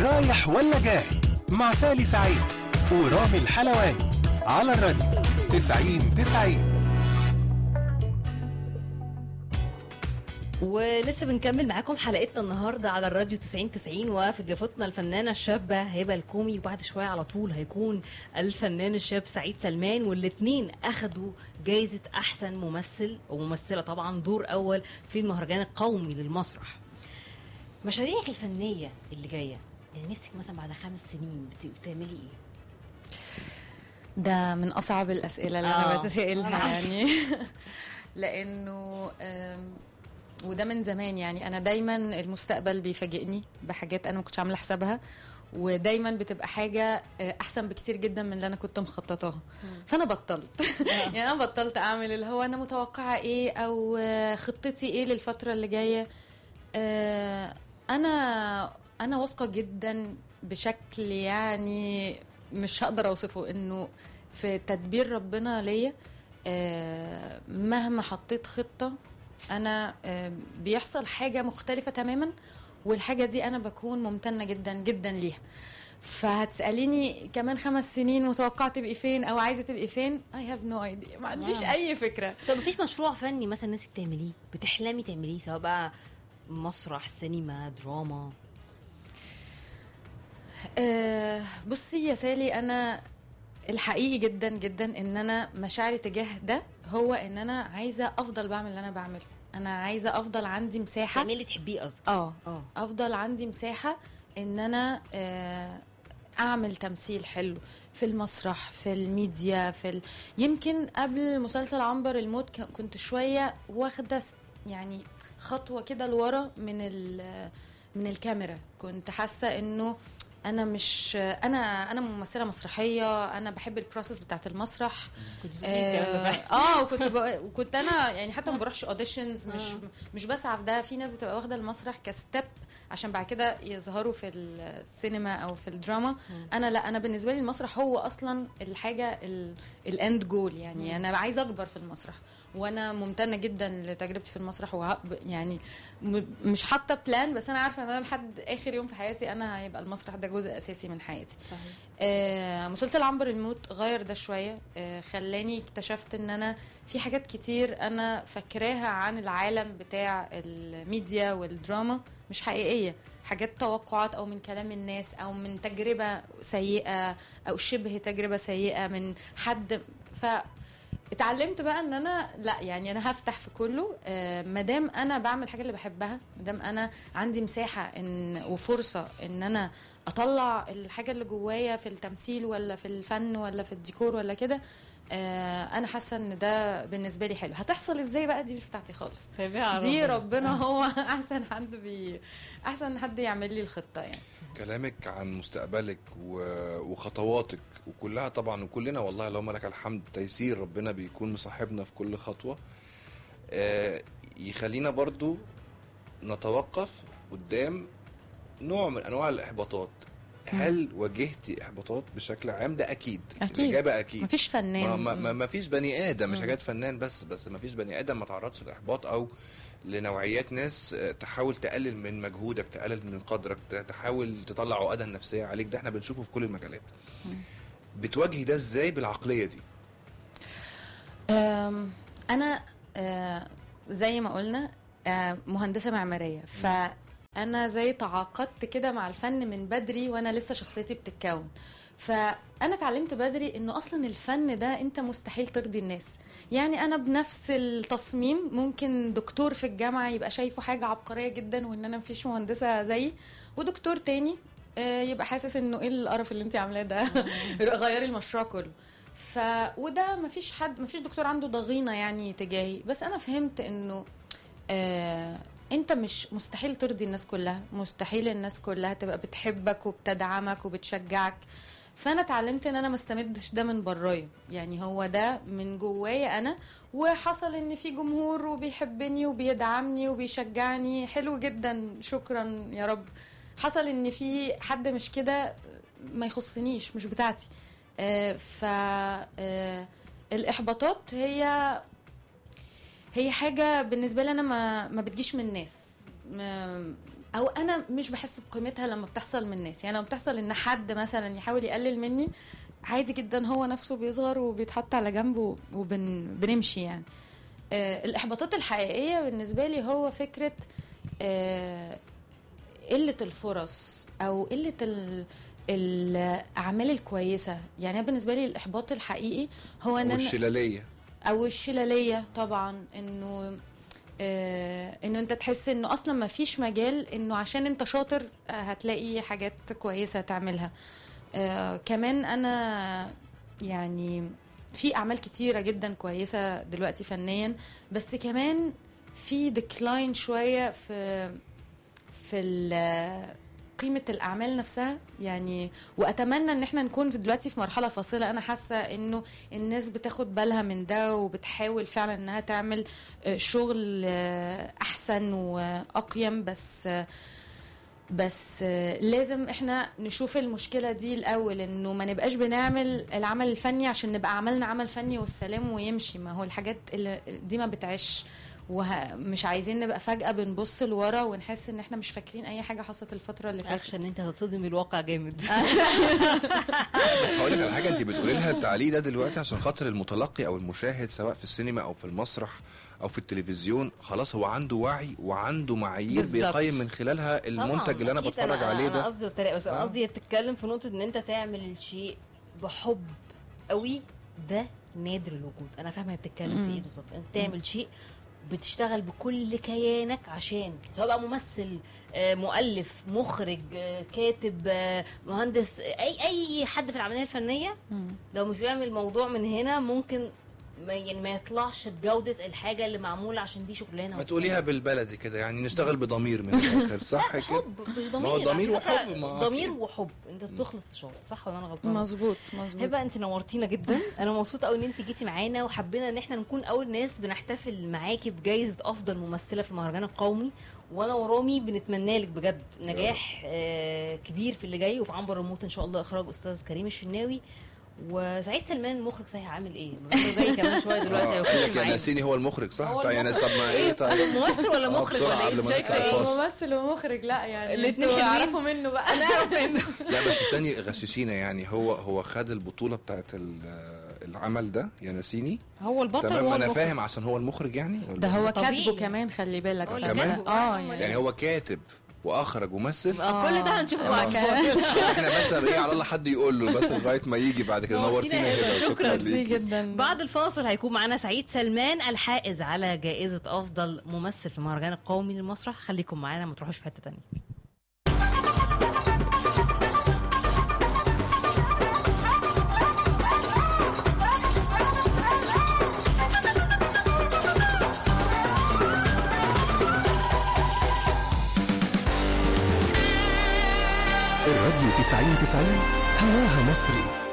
رايح ولا جاي مع سالي سعيد ورامي الحلواني على الراديو 90 90 ولسه بنكمل معاكم حلقتنا النهارده على الراديو 90 90 وفي ضيافتنا الفنانه الشابه هبه الكومي وبعد شويه على طول هيكون الفنان الشاب سعيد سلمان والاثنين اخذوا جائزه احسن ممثل وممثله طبعا دور اول في المهرجان القومي للمسرح. مشاريعك الفنيه اللي جايه يعني نفسك مثلا بعد خمس سنين بت- بتعملي ايه؟ ده من اصعب الاسئله اللي آه، انا بتسالها أنا عارفة. يعني لانه أم، وده من زمان يعني انا دايما المستقبل بيفاجئني بحاجات انا ما كنتش عامله حسابها ودايما بتبقى حاجه آه، احسن بكتير جدا من اللي انا كنت مخططاها فانا بطلت يعني انا بطلت اعمل اللي هو انا متوقعه ايه او آه، خطتي ايه للفتره اللي جايه آه، انا انا واثقه جدا بشكل يعني مش هقدر اوصفه انه في تدبير ربنا ليا آه، مهما حطيت خطه انا آه، بيحصل حاجه مختلفه تماما والحاجه دي انا بكون ممتنه جدا جدا ليها فهتساليني كمان خمس سنين متوقعه تبقي فين او عايزه تبقي فين I have no idea ما عنديش آه. اي فكره طب مفيش مشروع فني مثلا نفسك تعمليه بتحلمي تعمليه سواء بقى مسرح سينما دراما آه، بصي يا سالي انا الحقيقي جدا جدا ان انا مشاعري تجاه ده هو ان انا عايزه افضل بعمل اللي انا بعمله انا عايزه افضل عندي مساحه تعملي اللي تحبيه قصدك اه اه افضل عندي مساحه ان انا آه، اعمل تمثيل حلو في المسرح في الميديا في ال... يمكن قبل مسلسل عنبر الموت ك- كنت شويه واخده س- يعني خطوه كده لورا من ال... من الكاميرا كنت حاسه انه انا مش انا انا ممثله مسرحيه انا بحب البروسيس بتاعت المسرح كنت بتقولي الكلام ده اه فعلا. آه، وكنت ب... وكنت انا يعني حتى ما بروحش اوديشنز مش آه. مش بسعى في ده في ناس بتبقى واخده المسرح كستيب عشان بعد كده يظهروا في السينما او في الدراما انا لا انا بالنسبه لي المسرح هو اصلا الحاجه الاند جول يعني انا عايزه اكبر في المسرح وانا ممتنه جدا لتجربتي في المسرح وه... يعني م... مش حاطه بلان بس انا عارفه ان انا لحد اخر يوم في حياتي انا هيبقى المسرح ده جزء اساسي من حياتي صحيح آه، مسلسل عنبر الموت غير ده شويه آه، خلاني اكتشفت ان انا في حاجات كتير انا فاكراها عن العالم بتاع الميديا والدراما مش حقيقيه حاجات توقعات او من كلام الناس او من تجربه سيئه او شبه تجربه سيئه من حد ف اتعلمت بقى ان انا لا يعني انا هفتح في كله آه مادام انا بعمل الحاجه اللي بحبها مادام انا عندي مساحه ان وفرصه ان انا اطلع الحاجه اللي جوايا في التمثيل ولا في الفن ولا في الديكور ولا كده آه انا حاسه ان ده بالنسبه لي حلو هتحصل ازاي بقى دي مش بتاعتي خالص دي ربنا هو احسن حد بي احسن حد يعمل لي الخطه يعني كلامك عن مستقبلك و- وخطواتك وكلها طبعا وكلنا والله اللهم لك الحمد تيسير ربنا بيكون مصاحبنا في كل خطوة آه، يخلينا برضو نتوقف قدام نوع من انواع الاحباطات هل واجهتي احباطات بشكل عام ده اكيد أكيد. الاجابه اكيد مفيش فنان ما, ما, ما, ما فيش بني ادم مش مم. حاجات فنان بس بس ما فيش بني ادم ما تعرضش لاحباط او لنوعيات ناس آه، تحاول تقلل من مجهودك تقلل من قدرك ت- تحاول تطلع عقدها النفسيه عليك ده احنا بنشوفه في كل المجالات بتواجهي ده ازاي بالعقليه دي أم، انا آه، زي ما قلنا آه، مهندسه معماريه فانا زي تعاقدت كده مع الفن من بدري وانا لسه شخصيتي بتتكون فانا اتعلمت بدري انه اصلا الفن ده انت مستحيل ترضي الناس يعني انا بنفس التصميم ممكن دكتور في الجامعه يبقى شايفه حاجه عبقريه جدا وان انا مفيش مهندسه زيي ودكتور تاني آه، يبقى حاسس انه ايه القرف اللي انت عاملاه ده غيري المشروع كله ف وده مفيش حد مفيش دكتور عنده ضغينه يعني تجاهي بس انا فهمت انه آه انت مش مستحيل ترضي الناس كلها مستحيل الناس كلها تبقى بتحبك وبتدعمك وبتشجعك فانا اتعلمت ان انا ما استمدش ده من برايا يعني هو ده من جوايا انا وحصل ان في جمهور وبيحبني وبيدعمني وبيشجعني حلو جدا شكرا يا رب حصل ان في حد مش كده ما يخصنيش مش بتاعتي آه، ف آه، الاحباطات هي هي حاجه بالنسبه لي انا ما ما بتجيش من الناس ما- او انا مش بحس بقيمتها لما بتحصل من الناس يعني لما بتحصل ان حد مثلا يحاول يقلل مني عادي جدا هو نفسه بيصغر وبيتحط على جنب وبنمشي يعني آه الاحباطات الحقيقيه بالنسبه لي هو فكره آه قله الفرص او قله ال الاعمال الكويسه يعني أنا بالنسبه لي الاحباط الحقيقي هو ان أنا- والشلاليه او الشلاليه طبعا انه آه انه انت تحس انه اصلا ما فيش مجال انه عشان انت شاطر آه هتلاقي حاجات كويسه تعملها آه كمان انا يعني في اعمال كتيره جدا كويسه دلوقتي فنيا بس كمان في ديكلاين شويه في في ال- قيمة الأعمال نفسها يعني وأتمنى إن احنا نكون في دلوقتي في مرحلة فاصلة أنا حاسة إنه الناس بتاخد بالها من ده وبتحاول فعلا إنها تعمل آه، شغل آه، أحسن وأقيم بس آه، بس آه، لازم احنا نشوف المشكله دي الاول انه ما نبقاش بنعمل العمل الفني عشان نبقى عملنا عمل فني والسلام ويمشي ما هو الحاجات اللي دي ما بتعيش ومش عايزين نبقى فجاه بنبص لورا ونحس ان احنا مش فاكرين اي حاجه حصلت الفتره اللي اخشى فاتت ان انت هتتصدم بالواقع جامد بس هقول لك على حاجه انت بتقولي لها التعليق ده دلوقتي عشان خاطر المتلقي او المشاهد سواء في السينما او في المسرح او في التلفزيون خلاص هو عنده وعي وعنده معايير بالظبط. بيقيم من خلالها المنتج اللي انا أكيد بتفرج أنا عليه انا ده قصدي الطريقه بس انا آه. قصدي هي بتتكلم في نقطه ان انت تعمل الشيء بحب قوي ده نادر الوجود انا فاهمه هي بتتكلم في ايه بالظبط انت تعمل شيء بتشتغل بكل كيانك عشان سواء بقى ممثل آه، مؤلف مخرج آه، كاتب آه، مهندس آه، اي اي حد في العمليه الفنيه لو مش بيعمل موضوع من هنا ممكن ما يعني ما يطلعش بجوده الحاجه اللي معموله عشان دي شغلانه ما تقوليها بالبلدي كده يعني نشتغل بضمير من الاخر صح كده حب مش ضمير ما هو ضمير على فكرة وحب، ما ضمير أكيد. وحب انت بتخلص تشاور صح ولا انا غلطانه مظبوط مظبوط هبه انت نورتينا جدا انا مبسوطه قوي ان انت جيتي معانا وحبينا ان احنا نكون اول ناس بنحتفل معاكي بجائزه افضل ممثله في المهرجان القومي وانا ورامي بنتمنى لك بجد نجاح آه كبير في اللي جاي وفي عنبر الموت ان شاء الله اخراج استاذ كريم الشناوي وسعيد سلمان المخرج صحيح عامل ايه؟ المخرج جاي كمان شويه دلوقتي اه قال هيخش لك يا معانا ناسيني هو المخرج صح هو طيب يا ناس طب ما ايه ايه طيب ممثل ولا اه مخرج بسرعة ولا قبل ايه ما شايفه نطلع ايه؟ الفاصل. ممثل ومخرج لا يعني الاتنين انتوا حلوين. يعرفوا منه بقى نعرف منه لا بس ثاني غششينا يعني هو هو خد البطوله بتاعت ال- العمل ده يا ناسيني هو البطل تمام هو ما انا المخرج. فاهم عشان هو المخرج يعني ولا ده هو طبيعي. كاتبه كمان خلي بالك هو اللي فده- كاتبه. اه يعني. يعني هو كاتب واخرج وممثل آه، كل ده هنشوفه آه. بعد آه. الفاصل احنا بس ايه على الله حد يقول له بس لغايه ما يجي بعد كده نورتينا نورتينا يا هبة، هبه شكراً. شكرا ميرسي ليكي جدا بعد الفاصل هيكون معانا سعيد سلمان الحائز على جائزة أفضل ممثل في المهرجان القومي للمسرح خليكم معانا ما تروحوش في حتة تانية الراديو 90 90 هواها مصري